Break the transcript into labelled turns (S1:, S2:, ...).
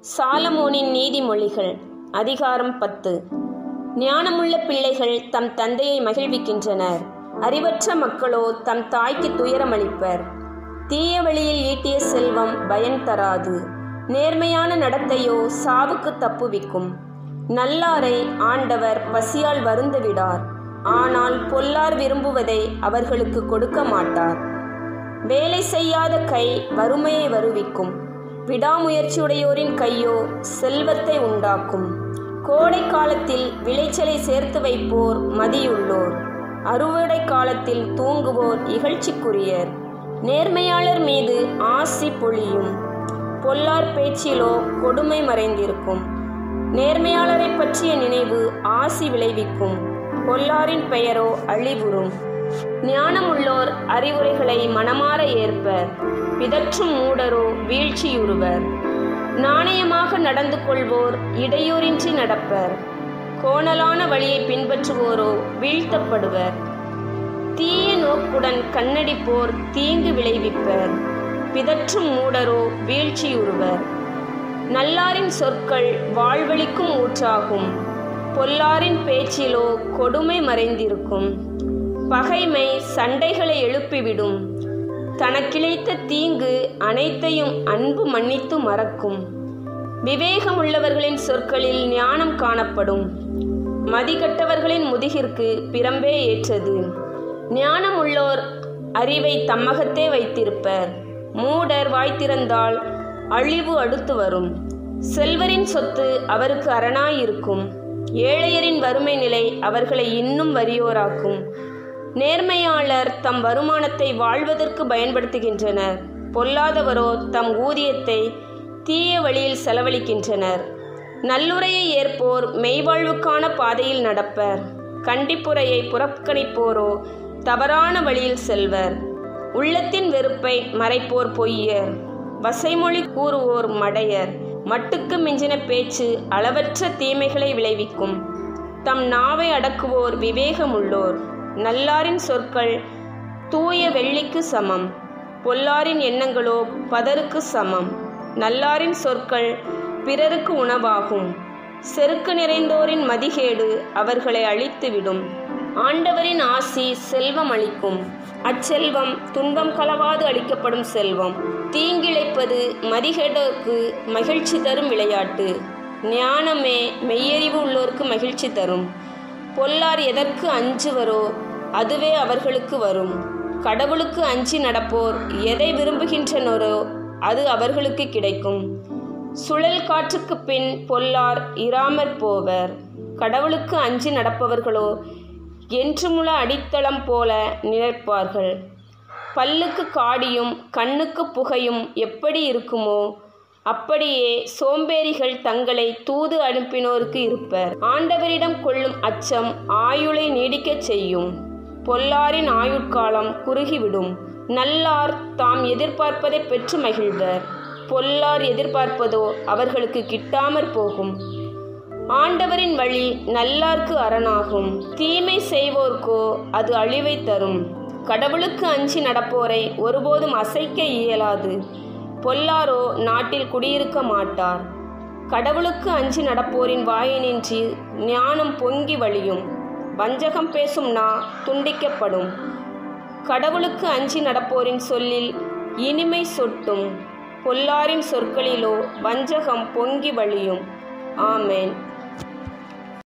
S1: சாலமோனின் நீதிமொழிகள் அதிகாரம் பத்து ஞானமுள்ள பிள்ளைகள் தம் தந்தையை மகிழ்விக்கின்றனர் அறிவற்ற மக்களோ தம் தாய்க்கு துயரமளிப்பர் தீய வழியில் ஈட்டிய செல்வம் பயன் தராது நேர்மையான நடத்தையோ சாவுக்கு தப்புவிக்கும் நல்லாரை ஆண்டவர் பசியால் வருந்து விடார் ஆனால் பொல்லார் விரும்புவதை அவர்களுக்கு கொடுக்க மாட்டார் வேலை செய்யாத கை வறுமையை வருவிக்கும் விடாமுயற்சியுடையோரின் கையோ செல்வத்தை உண்டாக்கும் கோடை காலத்தில் விளைச்சலை சேர்த்து வைப்போர் மதியுள்ளோர் அறுவடை காலத்தில் தூங்குவோர் இகழ்ச்சிக்குரியர் நேர்மையாளர் மீது ஆசி பொழியும் பொல்லார் பேச்சிலோ கொடுமை மறைந்திருக்கும் நேர்மையாளரை பற்றிய நினைவு ஆசி விளைவிக்கும் பொல்லாரின் பெயரோ அழிவுறும் ஞானமுள்ளோர் அறிவுரைகளை மனமாற ஏற்பர் பிதற்றும் மூடரோ வீழ்ச்சியுறுவர் நாணயமாக நடந்து கொள்வோர் இடையூறின்றி நடப்பர் கோணலான வழியை பின்பற்றுவோரோ வீழ்த்தப்படுவர் தீய நோக்குடன் கண்ணடிப்போர் தீங்கு விளைவிப்பர் பிதற்றும் மூடரோ வீழ்ச்சியுறுவர் நல்லாரின் சொற்கள் வாழ்வழிக்கும் ஊற்றாகும் பொல்லாரின் பேச்சிலோ கொடுமை மறைந்திருக்கும் பகைமை சண்டைகளை எழுப்பிவிடும் தனக்கிழைத்த தீங்கு அனைத்தையும் அன்பு மன்னித்து மறக்கும் விவேகமுள்ளவர்களின் சொற்களில் ஞானம் காணப்படும் மதிகட்டவர்களின் முதுகிற்கு பிரம்பே ஏற்றது ஞானமுள்ளோர் அறிவை தம்மகத்தே வைத்திருப்பர் மூடர் வாய்த்திறந்தால் அழிவு அடுத்து வரும் செல்வரின் சொத்து அவருக்கு அரணாயிருக்கும் ஏழையரின் வறுமை நிலை அவர்களை இன்னும் வறியோராக்கும் நேர்மையாளர் தம் வருமானத்தை வாழ்வதற்கு பயன்படுத்துகின்றனர் பொல்லாதவரோ தம் ஊதியத்தை தீய வழியில் செலவழிக்கின்றனர் நல்லுரையை ஏற்போர் மெய்வாழ்வுக்கான பாதையில் நடப்பர் கண்டிப்புரையை புறக்கணிப்போரோ தவறான வழியில் செல்வர் உள்ளத்தின் வெறுப்பை மறைப்போர் பொய்யர் வசைமொழி கூறுவோர் மடையர் மட்டுக்கு மிஞ்சின பேச்சு அளவற்ற தீமைகளை விளைவிக்கும் தம் நாவை அடக்குவோர் விவேகமுள்ளோர் நல்லாரின் சொற்கள் தூய வெள்ளிக்கு சமம் பொல்லாரின் எண்ணங்களோ பதருக்கு சமம் நல்லாரின் சொற்கள் பிறருக்கு உணவாகும் செருக்கு நிறைந்தோரின் மதிகேடு அவர்களை அழித்துவிடும் ஆண்டவரின் ஆசி செல்வம் அளிக்கும் அச்செல்வம் துன்பம் கலவாது அளிக்கப்படும் செல்வம் தீங்கிழைப்பது மதிகேடோருக்கு மகிழ்ச்சி தரும் விளையாட்டு ஞானமே மெய்யறிவு உள்ளோருக்கு மகிழ்ச்சி தரும் பொல்லார் எதற்கு அஞ்சுவரோ அதுவே அவர்களுக்கு வரும் கடவுளுக்கு அஞ்சி நடப்போர் எதை விரும்புகின்றனரோ அது அவர்களுக்கு கிடைக்கும் சுழல் காற்றுக்கு பின் பொல்லார் இராமற் போவர் கடவுளுக்கு அஞ்சி நடப்பவர்களோ என்றுமுள்ள அடித்தளம் போல நினைப்பார்கள் பல்லுக்கு காடியும் கண்ணுக்கு புகையும் எப்படி இருக்குமோ அப்படியே சோம்பேறிகள் தங்களை தூது அனுப்பினோருக்கு இருப்பர் ஆண்டவரிடம் கொள்ளும் அச்சம் ஆயுளை நீடிக்கச் செய்யும் பொல்லாரின் ஆயுட்காலம் குறுகிவிடும் நல்லார் தாம் எதிர்பார்ப்பதை பெற்று மகிழ்வர் பொல்லார் எதிர்பார்ப்பதோ அவர்களுக்கு கிட்டாமற் போகும் ஆண்டவரின் வழி நல்லார்க்கு அரணாகும் தீமை செய்வோர்க்கோ அது அழிவை தரும் கடவுளுக்கு அஞ்சி நடப்போரை ஒருபோதும் அசைக்க இயலாது பொல்லாரோ நாட்டில் குடியிருக்க மாட்டார் கடவுளுக்கு அஞ்சி நடப்போரின் வாயினின்றி ஞானம் பொங்கி வழியும் வஞ்சகம் பேசும் நா துண்டிக்கப்படும் கடவுளுக்கு அஞ்சி நடப்போரின் சொல்லில் இனிமை சொட்டும் பொல்லாரின் சொற்களிலோ வஞ்சகம் பொங்கி வழியும் ஆமேன்